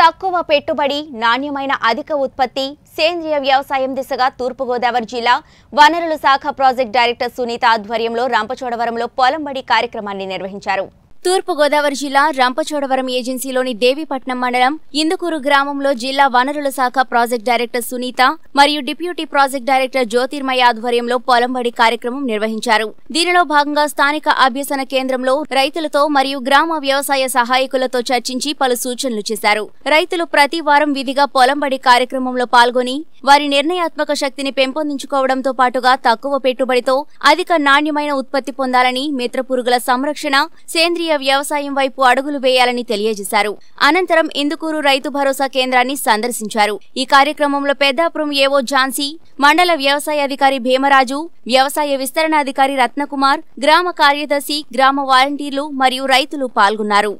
తక్కువ పెట్టుబడి నాణ్యమైన అధిక ఉత్పత్తి సేంద్రియ వ్యవసాయం దిశగా తూర్పుగోదావరి జిల్లా వనరుల శాఖ ప్రాజెక్ట్ డైరెక్టర్ సునీత ఆధ్వర్యంలో రంపచోడవరంలో పొలంబడి కార్యక్రమాన్ని నిర్వహించారు తూర్పుగోదావరి జిల్లా రంపచోడవరం ఏజెన్సీలోని దేవీపట్నం మండలం ఇందుకూరు గ్రామంలో జిల్లా వనరుల శాఖ ప్రాజెక్ట్ డైరెక్టర్ సునీత మరియు డిప్యూటీ ప్రాజెక్ట్ డైరెక్టర్ జ్యోతిర్మయ ఆధ్వర్యంలో పొలంబడి కార్యక్రమం నిర్వహించారు దీనిలో భాగంగా స్థానిక అభ్యసన కేంద్రంలో రైతులతో మరియు గ్రామ వ్యవసాయ సహాయకులతో చర్చించి పలు సూచనలు చేశారు రైతులు ప్రతి వారం విధిగా పొలంబడి కార్యక్రమంలో పాల్గొని వారి నిర్ణయాత్మక శక్తిని పెంపొందించుకోవడంతో పాటుగా తక్కువ పెట్టుబడితో అధిక నాణ్యమైన ఉత్పత్తి పొందాలని మిత్ర పురుగుల సంరక్షణ సేంద్రియ వ్యవసాయం వైపు అడుగులు వేయాలని తెలియజేశారు అనంతరం ఇందుకూరు రైతు భరోసా కేంద్రాన్ని సందర్శించారు ఈ కార్యక్రమంలో పెద్దాపురం ఏవో ఝాన్సీ మండల వ్యవసాయ అధికారి భీమరాజు వ్యవసాయ విస్తరణాధికారి రత్నకుమార్ గ్రామ కార్యదర్శి గ్రామ వాలంటీర్లు మరియు రైతులు పాల్గొన్నారు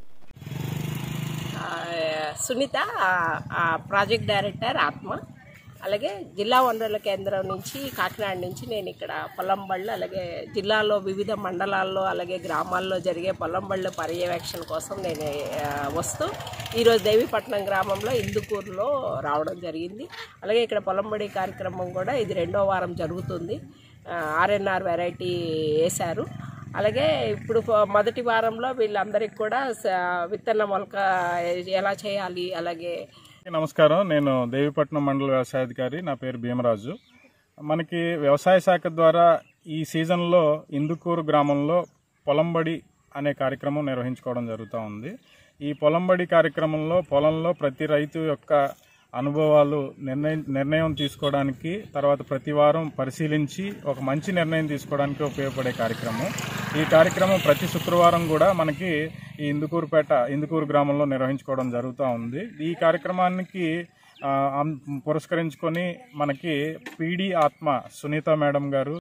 ఆ, సునీత ఆ, ఆ ప్రాజెక్ట్ డైరెక్టర్ ఆత్మ అలాగే జిల్లా వనరుల కేంద్రం నుంచి కాకినాడ నుంచి నేను ఇక్కడ పొలం బళ్ళు అలాగే జిల్లాలో వివిధ మండలాల్లో అలాగే గ్రామాల్లో జరిగే పొలం బళ్ళ పర్యవేక్షణ కోసం నేను ఆ, వస్తూ ఈరోజు దేవీపట్నం గ్రామంలో ఇందుకూరులో రావడం జరిగింది అలాగే ఇక్కడ పొలంబడి కార్యక్రమం కూడా ఇది రెండో వారం జరుగుతుంది ఆర్ఎన్ఆర్ వెరైటీ వేశారు అలాగే ఇప్పుడు ఫ- మొదటి వారంలో వీళ్ళందరికీ కూడా స- విత్తన మొలక ఎలా చేయాలి అలాగే నమస్కారం నేను దేవిపట్నం మండల వ్యవసాయాధికారి నా పేరు భీమరాజు మనకి వ్యవసాయ శాఖ ద్వారా ఈ సీజన్లో ఇందుకూరు గ్రామంలో పొలంబడి అనే కార్యక్రమం నిర్వహించుకోవడం జరుగుతూ ఉంది ఈ పొలంబడి కార్యక్రమంలో పొలంలో ప్రతి రైతు యొక్క అనుభవాలు నిర్ణయం నిర్ణయం తీసుకోవడానికి తర్వాత ప్రతి వారం పరిశీలించి ఒక మంచి నిర్ణయం తీసుకోవడానికి ఉపయోగపడే కార్యక్రమం ఈ కార్యక్రమం ప్రతి శుక్రవారం కూడా మనకి ఈ ఇందుకూరుపేట ఇందుకూరు గ్రామంలో నిర్వహించుకోవడం జరుగుతూ ఉంది ఈ కార్యక్రమానికి ఆ, అం- పురస్కరించుకొని మనకి పీడి ఆత్మ సునీత మేడం గారు